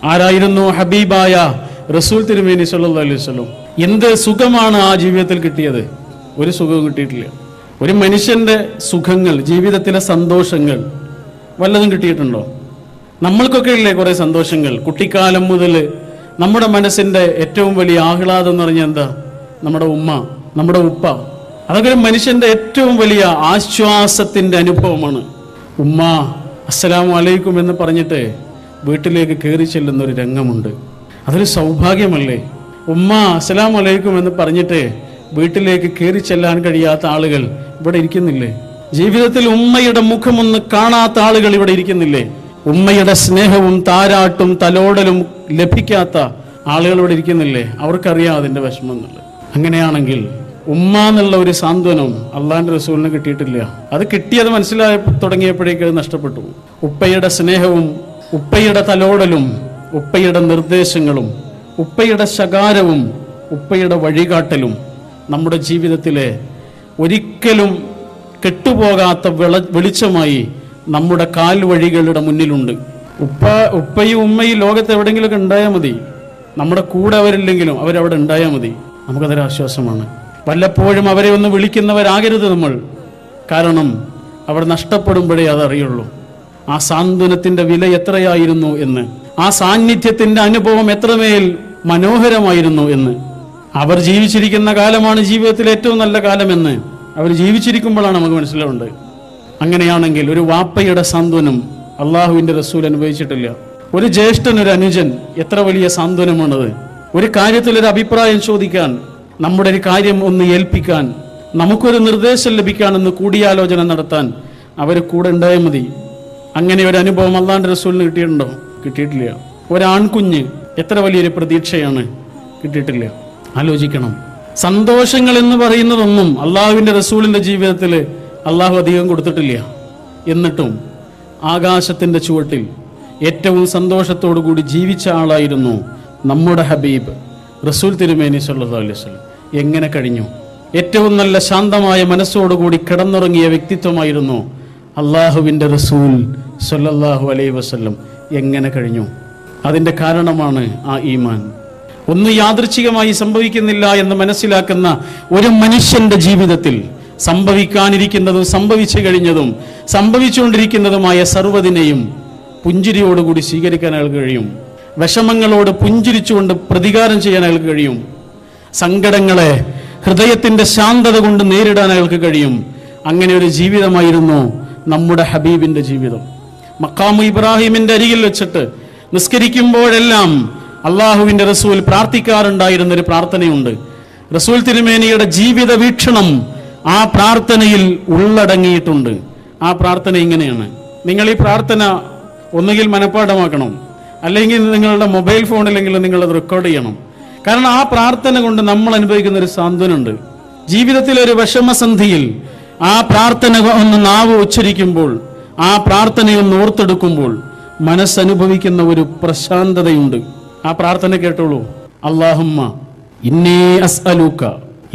ആരായിരുന്നു ഹബീബായ റസൂൽ തിരുമേനി സല്ലല്ലാഹു അലൈഹി വസല്ലം എന്ത് സുഖമാണ് ആ ജീവിതത്തിൽ കിട്ടിയത് ഒരു സുഖവും കിട്ടിയിട്ടില്ല ഒരു മനുഷ്യന്റെ സുഖങ്ങൾ ജീവിതത്തിലെ സന്തോഷങ്ങൾ വല്ലതും കിട്ടിയിട്ടുണ്ടോ നമ്മൾക്കൊക്കെ ഇല്ലേ കുറെ സന്തോഷങ്ങൾ കുട്ടിക്കാലം മുതൽ നമ്മുടെ മനസ്സിന്റെ ഏറ്റവും വലിയ ആഹ്ലാദം എന്ന് പറഞ്ഞാൽ എന്താ നമ്മുടെ ഉമ്മ നമ്മുടെ ഉപ്പ അതൊക്കെ ഒരു മനുഷ്യന്റെ ഏറ്റവും വലിയ ആശ്വാസത്തിന്റെ അനുഭവമാണ് ഉമ്മ അസ്സലാമു അലൈക്കും എന്ന് പറഞ്ഞിട്ട് വീട്ടിലേക്ക് കയറി ചെല്ലുന്ന ഒരു രംഗമുണ്ട് അതൊരു സൗഭാഗ്യമല്ലേ ഉമ്മ അസ്സലാമു അലൈക്കും എന്ന് പറഞ്ഞിട്ട് വീട്ടിലേക്ക് കയറി ചെല്ലാൻ കഴിയാത്ത ആളുകൾ ഇവിടെ ഇരിക്കുന്നില്ലേ ജീവിതത്തിൽ ഉമ്മയുടെ മുഖമൊന്ന് കാണാത്ത ആളുകൾ ഇവിടെ ഇരിക്കുന്നില്ലേ ഉമ്മയുടെ സ്നേഹവും താരാട്ടും തലോടലും ലഭിക്കാത്ത ആളുകൾ ഇവിടെ ഇരിക്കുന്നില്ലേ അവർക്കറിയാം അതിന്റെ വിഷമം എന്നുള്ളത് അങ്ങനെയാണെങ്കിൽ ഉമ്മ എന്നുള്ള ഒരു സാന്ത്വനം അള്ളാന്റെ റസൂലിന് കിട്ടിയിട്ടില്ല അത് കിട്ടിയത് മനസ്സിലായ തുടങ്ങിയപ്പോഴേക്ക് അത് നഷ്ടപ്പെട്ടു ഉപ്പയുടെ സ്നേഹവും ഉപ്പയുടെ തലോടലും ഉപ്പയുടെ നിർദ്ദേശങ്ങളും ഉപ്പയുടെ ശകാരവും ഉപ്പയുടെ വഴികാട്ടലും നമ്മുടെ ജീവിതത്തിലെ ഒരിക്കലും കെട്ടുപോകാത്ത വിള വെളിച്ചമായി നമ്മുടെ കാൽ വഴികളുടെ മുന്നിലുണ്ട് ഉപ്പ ഉപ്പയും ഉമ്മയും ലോകത്ത് എവിടെയെങ്കിലുമൊക്കെ ഉണ്ടായാൽ മതി നമ്മുടെ കൂടെ അവരില്ലെങ്കിലും അവരവിടെ ഉണ്ടായാൽ മതി നമുക്കതൊരു ആശ്വാസമാണ് വല്ലപ്പോഴും അവരെ ഒന്ന് വിളിക്കുന്നവരാകരുത് നമ്മൾ കാരണം അവർ നഷ്ടപ്പെടുമ്പോഴേ അതറിയുള്ളൂ ആ സാന്ത്വനത്തിന്റെ വില എത്രയായിരുന്നു എന്ന് ആ സാന്നിധ്യത്തിന്റെ അനുഭവം എത്രമേൽ മനോഹരമായിരുന്നു എന്ന് അവർ ജീവിച്ചിരിക്കുന്ന കാലമാണ് ജീവിതത്തിലെ ഏറ്റവും നല്ല കാലമെന്ന് അവർ ജീവിച്ചിരിക്കുമ്പോഴാണ് നമുക്ക് മനസ്സിലാവേണ്ടത് അങ്ങനെയാണെങ്കിൽ ഒരു വാപ്പയുടെ സാന്ത്വനം അള്ളാഹുവിന്റെ റസൂൽ അനുഭവിച്ചിട്ടില്ല ഒരു ജ്യേഷ്ഠൻ ഒരു അനുജൻ എത്ര വലിയ സാന്ത്വനമാണത് ഒരു കാര്യത്തിൽ ഒരു അഭിപ്രായം ചോദിക്കാൻ നമ്മുടെ ഒരു കാര്യം ഒന്ന് ഏൽപ്പിക്കാൻ നമുക്കൊരു നിർദ്ദേശം ലഭിക്കാനെന്ന് കൂടിയാലോചന നടത്താൻ അവർ കൂടെ ഉണ്ടായാൽ മതി അങ്ങനെ ഒരു അനുഭവം അള്ളാന്റെ റസൂലിന് കിട്ടിയിട്ടുണ്ടോ കിട്ടിയിട്ടില്ല ഒരാൺകുഞ്ഞ് എത്ര വലിയൊരു പ്രതീക്ഷയാണ് കിട്ടിയിട്ടില്ല ആലോചിക്കണം സന്തോഷങ്ങൾ എന്ന് പറയുന്നതൊന്നും അള്ളാഹുവിന്റെ റസൂലിന്റെ ജീവിതത്തിൽ അള്ളാഹു അധികം കൊടുത്തിട്ടില്ല എന്നിട്ടും ആകാശത്തിന്റെ ചുവട്ടിൽ ഏറ്റവും സന്തോഷത്തോടു കൂടി ജീവിച്ച ആളായിരുന്നു നമ്മുടെ ഹബീബ് റസൂൽ തിരുമേനി സല്ലല്ലാഹു അലൈഹി വസല്ലം എങ്ങനെ കഴിഞ്ഞു ഏറ്റവും നല്ല ശാന്തമായ മനസ്സോടുകൂടി കിടന്നുറങ്ങിയ വ്യക്തിത്വമായിരുന്നു അള്ളാഹുവിൻ്റെ റസൂൽ സല്ലല്ലാഹു അലൈഹി വസല്ലം എങ്ങനെ കഴിഞ്ഞു അതിൻ്റെ കാരണമാണ് ആ ഈമാൻ ഒന്നും യാദൃച്ഛികമായി സംഭവിക്കുന്നില്ല എന്ന് മനസ്സിലാക്കുന്ന ഒരു മനുഷ്യന്റെ ജീവിതത്തിൽ സംഭവിക്കാനിരിക്കുന്നതും സംഭവിച്ചു കഴിഞ്ഞതും സംഭവിച്ചുകൊണ്ടിരിക്കുന്നതുമായ സർവ്വതിനെയും പുഞ്ചിരിയോടുകൂടി സ്വീകരിക്കാൻ അയാൾക്ക് കഴിയും വിഷമങ്ങളോട് പുഞ്ചിരിച്ചുകൊണ്ട് പ്രതികാരം ചെയ്യാൻ അയാൾക്ക് കഴിയും സങ്കടങ്ങളെ ഹൃദയത്തിന്റെ ശാന്തത കൊണ്ട് നേരിടാൻ അയാൾക്ക് കഴിയും അങ്ങനെ ഒരു ജീവിതമായിരുന്നു നമ്മുടെ ഹബീബിന്റെ ജീവിതം മക്കാമു ഇബ്രാഹിമിന്റെ അരികിൽ വെച്ചിട്ട് നിസ്കരിക്കുമ്പോഴെല്ലാം അള്ളാഹുവിന്റെ റസൂൽ പ്രാർത്ഥിക്കാറുണ്ടായിരുന്ന ഒരു പ്രാർത്ഥനയുണ്ട് റസൂൽ തിരുമേനിയുടെ ജീവിത വീക്ഷണം ആ പ്രാർത്ഥനയിൽ ഉള്ളടങ്ങിയിട്ടുണ്ട് ആ പ്രാർത്ഥന ഇങ്ങനെയാണ് നിങ്ങൾ ഈ പ്രാർത്ഥന ഒന്നുകിൽ മനഃപ്പാഠമാക്കണം അല്ലെങ്കിൽ നിങ്ങളുടെ മൊബൈൽ ഫോണിലെങ്കിലും നിങ്ങൾ അത് റെക്കോർഡ് ചെയ്യണം കാരണം ആ പ്രാർത്ഥന കൊണ്ട് നമ്മൾ അനുഭവിക്കുന്ന ഒരു സാന്ത്വനുണ്ട് ജീവിതത്തിലെ ഒരു വിഷമസന്ധിയിൽ ആ പ്രാർത്ഥന ഒന്ന് നാവ് ഉച്ചരിക്കുമ്പോൾ ആ പ്രാർത്ഥനയൊന്ന് ഓർത്തെടുക്കുമ്പോൾ മനസ്സനുഭവിക്കുന്ന ഒരു പ്രശാന്തതയുണ്ട് ആ പ്രാർത്ഥന കേട്ടോളൂ അള്ളാഹുമ്മ ഇന്നേ അസ്അലുക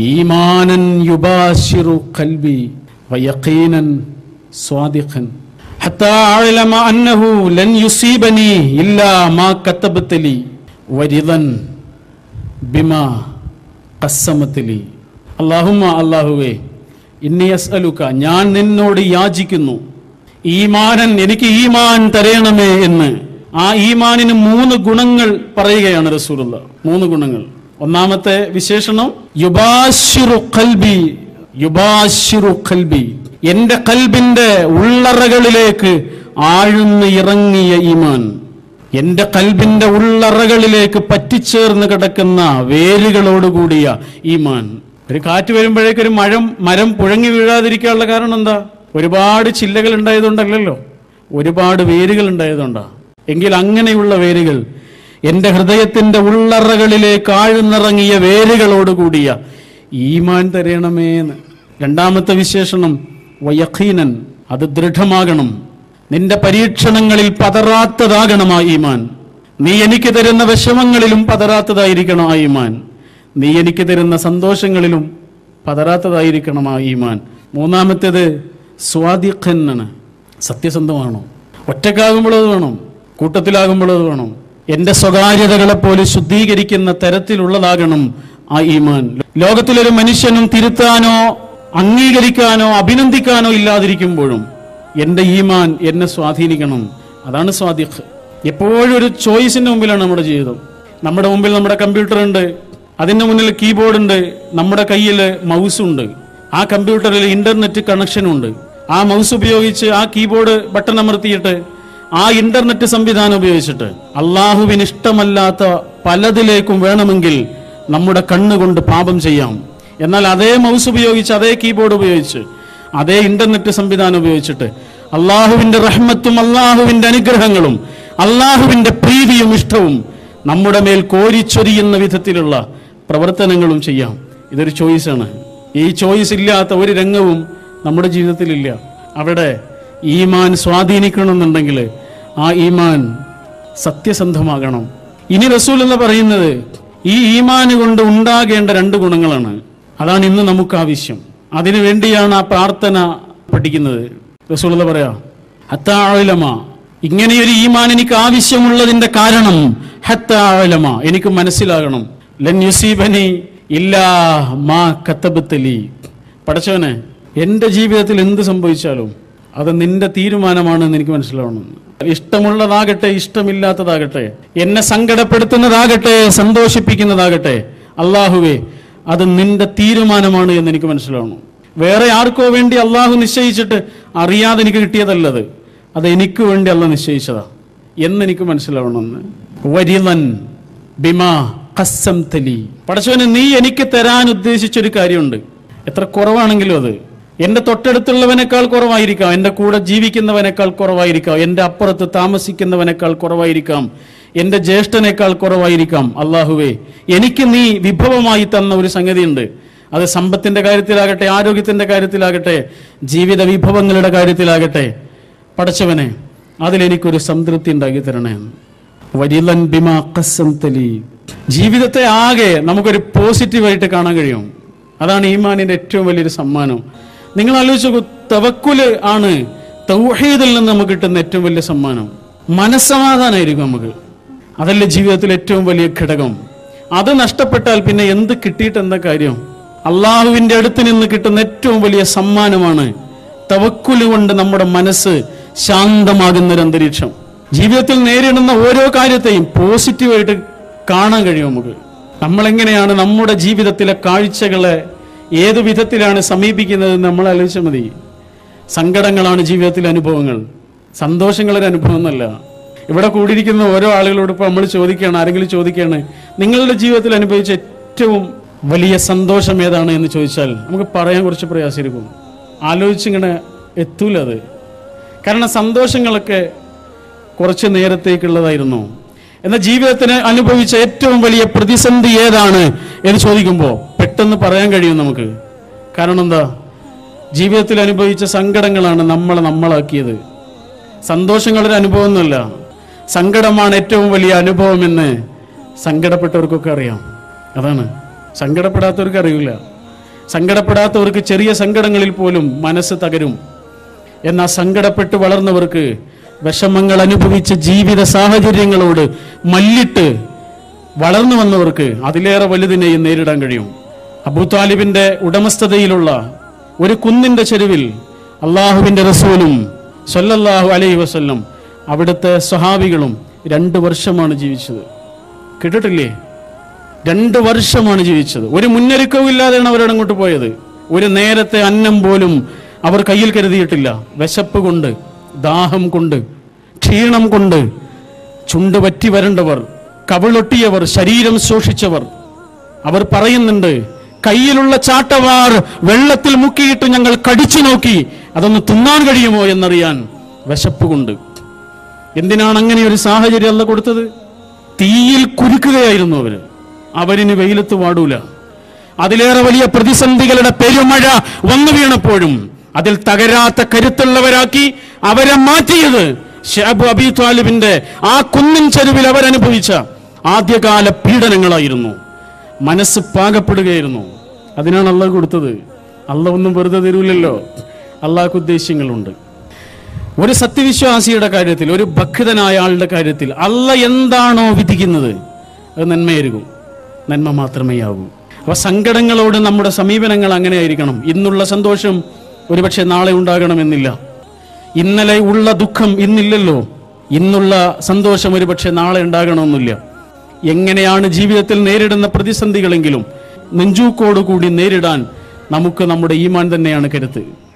ഈമാനൻ യുബാശിറു ഖൽബി വയഖീനൻ സ്വാദിഖൻ حتى أعلم أنه لن يصيبني إلا ما كتبت لي ورضا بما قسمت لي اللهم അല്ലാഹുവേ ഇന്നി അസ്അലുക ഞാൻ നിന്നോട് യാചിക്കുന്നു ഈമാനൻ എനിക്ക് ഈമാൻ തരയണമേ എന്ന് ആ ഈമാനിന് മൂന്ന് ഗുണങ്ങൾ പറയുകയാണ് റസൂലുള്ള മൂന്ന് ഗുണങ്ങൾ ഒന്നാമത്തെ വിശേഷണം യുബാശിറു ഖൽബി യുബാശിറു ഖൽബി എന്റെ കൽബിന്റെ ഉള്ളറകളിലേക്ക് ആഴ്ന്ന് ഇറങ്ങിയ ഈമാൻ എന്റെ കൽബിന്റെ ഉള്ളറകളിലേക്ക് പറ്റിച്ചേർന്ന് കിടക്കുന്ന വേരുകളോടുകൂടിയ ഈമാൻ ഒരു കാറ്റ് വരുമ്പോഴേക്ക് ഒരു മരം മരം പുഴങ്ങി വീഴാതിരിക്കാനുള്ള കാരണം എന്താ ഒരുപാട് ചില്ലകൾ ഉണ്ടായതുകൊണ്ടല്ലല്ലോ ഒരുപാട് വേരുകൾ ഉണ്ടായതുകൊണ്ടാ എങ്കിൽ അങ്ങനെയുള്ള വേരുകൾ എന്റെ ഹൃദയത്തിന്റെ ഉള്ളറകളിലേക്ക് ആഴ്ന്നിറങ്ങിയ വേരുകളോടുകൂടിയ ഈമാൻ തരയണമേന്ന് രണ്ടാമത്തെ വിശേഷണം വയഖീനൻ അത് ദൃഢമാകണം നിന്റെ പരീക്ഷണങ്ങളിൽ പതറാത്തതാകണം ആ ഈമാൻ നീ എനിക്ക് തരുന്ന വിഷമങ്ങളിലും പതറാത്തതായിരിക്കണം ആ ഈമാൻ നീ എനിക്ക് തരുന്ന സന്തോഷങ്ങളിലും പതറാത്തതായിരിക്കണം ആ ഈമാൻ മൂന്നാമത്തേത് സ്വാദിഖൻ ആണ് സത്യസന്ധമാണോ ഒറ്റക്കാകുമ്പോൾ അത് വേണം കൂട്ടത്തിലാകുമ്പോൾ അത് വേണം എന്റെ സ്വകാര്യതകളെ പോലും ശുദ്ധീകരിക്കുന്ന തരത്തിലുള്ളതാകണം ആ ഈമാൻ ലോകത്തിലൊരു മനുഷ്യനും തിരുത്താനോ അംഗീകരിക്കാനോ അഭിനന്ദിക്കാനോ ഇല്ലാതിരിക്കുമ്പോഴും എന്റെ ഈമാൻ എന്നെ സ്വാധീനിക്കണം അതാണ് സ്വാദിഖ് എപ്പോഴും ഒരു ചോയ്സിന്റെ മുമ്പിലാണ് നമ്മുടെ ജീവിതം നമ്മുടെ മുമ്പിൽ നമ്മുടെ കമ്പ്യൂട്ടർ ഉണ്ട് അതിന്റെ മുന്നിൽ കീബോർഡ് ഉണ്ട് നമ്മുടെ കയ്യിൽ മൗസ് ഉണ്ട് ആ കമ്പ്യൂട്ടറിൽ ഇന്റർനെറ്റ് കണക്ഷൻ ഉണ്ട് ആ മൗസ് ഉപയോഗിച്ച് ആ കീബോർഡ് ബട്ടൺ അമർത്തിയിട്ട് ആ ഇന്റർനെറ്റ് സംവിധാനം ഉപയോഗിച്ചിട്ട് അള്ളാഹുവിന് ഇഷ്ടമല്ലാത്ത പലതിലേക്കും വേണമെങ്കിൽ നമ്മുടെ കണ്ണുകൊണ്ട് പാപം ചെയ്യാം എന്നാൽ അതേ മൗസ് ഉപയോഗിച്ച് അതേ കീബോർഡ് ഉപയോഗിച്ച് അതേ ഇന്റർനെറ്റ് സംവിധാനം ഉപയോഗിച്ചിട്ട് അള്ളാഹുവിന്റെ റഹ്മത്തും അള്ളാഹുവിന്റെ അനുഗ്രഹങ്ങളും അള്ളാഹുവിന്റെ പ്രീതിയും ഇഷ്ടവും നമ്മുടെ മേൽ കോരിച്ചൊരിയുന്ന വിധത്തിലുള്ള പ്രവർത്തനങ്ങളും ചെയ്യാം ഇതൊരു ചോയ്സാണ് ഈ ചോയ്സ് ഇല്ലാത്ത ഒരു രംഗവും നമ്മുടെ ജീവിതത്തിലില്ല അവിടെ ഈമാൻ സ്വാധീനിക്കണമെന്നുണ്ടെങ്കിൽ ആ ഈമാൻ സത്യസന്ധമാകണം ഇനി റസൂൽ എന്ന് പറയുന്നത് ഈ ഈമാന് കൊണ്ട് ഉണ്ടാകേണ്ട രണ്ട് ഗുണങ്ങളാണ് അതാണ് ഇന്ന് നമുക്ക് ആവശ്യം അതിനു വേണ്ടിയാണ് ആ പ്രാർത്ഥന പഠിക്കുന്നത് റസൂൽ എന്ന് പറയാ ഹത്താഴലമ ഇങ്ങനെയൊരു ഈമാൻ എനിക്ക് ആവശ്യമുള്ളതിന്റെ കാരണം ഹത്താഴലമ എനിക്ക് മനസ്സിലാകണം ലൻ യുസീബനി ഇല്ലാ മാ കത്തബത്തലി പടച്ചവനെ എന്റെ ജീവിതത്തിൽ എന്ത് സംഭവിച്ചാലും അത് നിന്റെ തീരുമാനമാണെന്ന് എനിക്ക് മനസ്സിലാവണം ഇഷ്ടമുള്ളതാകട്ടെ ഇഷ്ടമില്ലാത്തതാകട്ടെ എന്നെ സങ്കടപ്പെടുത്തുന്നതാകട്ടെ സന്തോഷിപ്പിക്കുന്നതാകട്ടെ അള്ളാഹുവേ അത് നിന്റെ തീരുമാനമാണ് എന്ന് എനിക്ക് മനസ്സിലാവണം വേറെ ആർക്കോ വേണ്ടി അള്ളാഹു നിശ്ചയിച്ചിട്ട് അറിയാതെ എനിക്ക് കിട്ടിയതല്ലത് അത് എനിക്ക് വേണ്ടി അല്ല നിശ്ചയിച്ചതാ എന്നെനിക്ക് മനസ്സിലാവണമെന്ന് വരിലൻ ബിമാ കസ്സം തലി പടച്ചവന് നീ എനിക്ക് തരാൻ ഉദ്ദേശിച്ചൊരു കാര്യമുണ്ട് എത്ര കുറവാണെങ്കിലും അത് എന്റെ തൊട്ടടുത്തുള്ളവനേക്കാൾ കുറവായിരിക്കാം എന്റെ കൂടെ ജീവിക്കുന്നവനേക്കാൾ കുറവായിരിക്കാം എന്റെ അപ്പുറത്ത് താമസിക്കുന്നവനേക്കാൾ കുറവായിരിക്കാം എന്റെ ജ്യേഷ്ഠനേക്കാൾ കുറവായിരിക്കാം അള്ളാഹുവേ എനിക്ക് നീ വിഭവമായി തന്ന ഒരു സംഗതിയുണ്ട് അത് സമ്പത്തിന്റെ കാര്യത്തിലാകട്ടെ ആരോഗ്യത്തിന്റെ കാര്യത്തിലാകട്ടെ ജീവിത വിഭവങ്ങളുടെ കാര്യത്തിലാകട്ടെ പടച്ചവനെ അതിലെനിക്കൊരു സംതൃപ്തി ഉണ്ടാക്കി തരണേ വരിലൻ ബിമാ ഖസ്സംതലി. ജീവിതത്തെ ആകെ നമുക്കൊരു പോസിറ്റീവായിട്ട് കാണാൻ കഴിയും അതാണ് ഈമാനിന്റെ ഏറ്റവും വലിയൊരു സമ്മാനം നിങ്ങൾ ആലോചിച്ച് നോക്കൂ തവക്കുല് ആണ് തൗഹീദിൽ നിന്ന് നമുക്ക് കിട്ടുന്ന ഏറ്റവും വലിയ സമ്മാനം മനസ്സമാധാനമായിരിക്കും നമുക്ക് അതല്ലേ ജീവിതത്തിൽ ഏറ്റവും വലിയ ഘടകം അത് നഷ്ടപ്പെട്ടാൽ പിന്നെ എന്ത് കിട്ടിയിട്ട് എന്താ കാര്യം അള്ളാഹുവിന്റെ അടുത്ത് നിന്ന് കിട്ടുന്ന ഏറ്റവും വലിയ സമ്മാനമാണ് തവക്കുല് കൊണ്ട് നമ്മുടെ മനസ്സ് ശാന്തമാകുന്ന ഒരു അന്തരീക്ഷം ജീവിതത്തിൽ നേരിടുന്ന ഓരോ കാര്യത്തെയും പോസിറ്റീവായിട്ട് കാണാൻ കഴിയും നമുക്ക് നമ്മളെങ്ങനെയാണ് നമ്മുടെ ജീവിതത്തിലെ കാഴ്ചകളെ ഏതു വിധത്തിലാണ് സമീപിക്കുന്നത് എന്ന് നമ്മൾ ആലോചിച്ചാൽ മതി സങ്കടങ്ങളാണ് ജീവിതത്തിലെ അനുഭവങ്ങൾ സന്തോഷങ്ങളൊരു അനുഭവം എന്നല്ല ഇവിടെ കൂടിയിരിക്കുന്ന ഓരോ ആളുകളോട് ഇപ്പോൾ നമ്മൾ ചോദിക്കുകയാണ് ആരെങ്കിലും ചോദിക്കുകയാണ് നിങ്ങളുടെ ജീവിതത്തിൽ അനുഭവിച്ച ഏറ്റവും വലിയ സന്തോഷം ഏതാണ് എന്ന് ചോദിച്ചാൽ നമുക്ക് പറയാൻ കുറച്ച് പ്രയാസമായിരിക്കും ആലോചിച്ചിങ്ങനെ എത്തൂല അത് കാരണം സന്തോഷങ്ങളൊക്കെ കുറച്ച് നേരത്തേക്കുള്ളതായിരുന്നു എന്നാൽ ജീവിതത്തിന് അനുഭവിച്ച ഏറ്റവും വലിയ പ്രതിസന്ധി ഏതാണ് എന്ന് ചോദിക്കുമ്പോൾ പെട്ടെന്ന് പറയാൻ കഴിയും നമുക്ക് കാരണം എന്താ ജീവിതത്തിൽ അനുഭവിച്ച സങ്കടങ്ങളാണ് നമ്മളെ നമ്മളാക്കിയത് സന്തോഷങ്ങളൊരു അനുഭവമൊന്നുമല്ല സങ്കടമാണ് ഏറ്റവും വലിയ അനുഭവമെന്ന് സങ്കടപ്പെട്ടവർക്കൊക്കെ അറിയാം അതാണ് സങ്കടപ്പെടാത്തവർക്ക് അറിയില്ല സങ്കടപ്പെടാത്തവർക്ക് ചെറിയ സങ്കടങ്ങളിൽ പോലും മനസ്സ് തകരും എന്നാൽ സങ്കടപ്പെട്ട് വളർന്നവർക്ക് വിഷമങ്ങൾ അനുഭവിച്ച ജീവിത സാഹചര്യങ്ങളോട് മല്ലിട്ട് വളർന്നു വന്നവർക്ക് അതിലേറെ വലുതിനെയും നേരിടാൻ കഴിയും അബൂ താലിബിന്റെ ഉടമസ്ഥതയിലുള്ള ഒരു കുന്നിന്റെ ചെരുവിൽ അള്ളാഹുവിന്റെ റസൂലും സല്ലല്ലാഹു അലൈഹി വസല്ലം അവിടുത്തെ സ്വഹാബികളും രണ്ട് വർഷമാണ് ജീവിച്ചത് കേട്ടിട്ടില്ലേ രണ്ട് വർഷമാണ് ജീവിച്ചത് ഒരു മുന്നൊരുക്കവും ഇല്ലാതെയാണ് അവരുടെ അങ്ങോട്ട് പോയത് ഒരു നേരത്തെ അന്നം പോലും അവർ കയ്യിൽ കരുതിയിട്ടില്ല വിശപ്പ് കൊണ്ട് ദാഹം കൊണ്ട് ക്ഷീണം കൊണ്ട് ചുണ്ട് വറ്റി വരണ്ടവർ കവിളൊട്ടിയവർ ശരീരം ശോഷിച്ചവർ അവർ പറയുന്നുണ്ട് കയ്യിലുള്ള ചാട്ടവാർ വെള്ളത്തിൽ മുക്കിയിട്ട് ഞങ്ങൾ കടിച്ചു നോക്കി അതൊന്ന് തിന്നാൻ കഴിയുമോ എന്നറിയാൻ വിശപ്പ് കൊണ്ട് എന്തിനാണ് അങ്ങനെ ഒരു സാഹചര്യം അല്ല കൊടുത്തത് തീയിൽ കുരുക്കുകയായിരുന്നു അവര് അവരിന് വെയിലത്ത് വാടൂല അതിലേറെ വലിയ പ്രതിസന്ധികളുടെ പെരുമഴ വന്നു വീണപ്പോഴും അതിൽ തകരാത്ത കരുത്തുള്ളവരാക്കി അവരെ മാറ്റിയത് ഷാബ് അബി താലിബിന്റെ ആ കുന്നിൻ ചെരുവിൽ അവരനുഭവിച്ച ആദ്യകാല പീഡനങ്ങളായിരുന്നു മനസ്സ് പാകപ്പെടുകയായിരുന്നു അതിനാണ് അള്ളാഹ് കൊടുത്തത് അള്ളാഹ് ഒന്നും വെറുതെ തരൂലല്ലോ അള്ളാഹ്ക്ക് ഉദ്ദേശ്യങ്ങളുണ്ട് ഒരു സത്യവിശ്വാസിയുടെ കാര്യത്തിൽ ഒരു ഭക്തനായ ആളുടെ കാര്യത്തിൽ അല്ല എന്താണോ വിധിക്കുന്നത് അത് നന്മയായിരിക്കും നന്മ മാത്രമേ ആകൂ അപ്പൊ സങ്കടങ്ങളോട് നമ്മുടെ സമീപനങ്ങൾ അങ്ങനെ ആയിരിക്കണം ഇന്നുള്ള സന്തോഷം ഒരുപക്ഷെ നാളെ ഉണ്ടാകണമെന്നില്ല ഇന്നലെ ഉള്ള ദുഃഖം ഇന്നില്ലല്ലോ ഇന്നുള്ള സന്തോഷം ഒരുപക്ഷെ നാളെ ഉണ്ടാകണമെന്നില്ല എങ്ങനെയാണ് ജീവിതത്തിൽ നേരിടുന്ന പ്രതിസന്ധികളെങ്കിലും നെഞ്ചൂക്കോടുകൂടി നേരിടാൻ നമുക്ക് നമ്മുടെ ഈമാൻ തന്നെയാണ് കരുത്ത്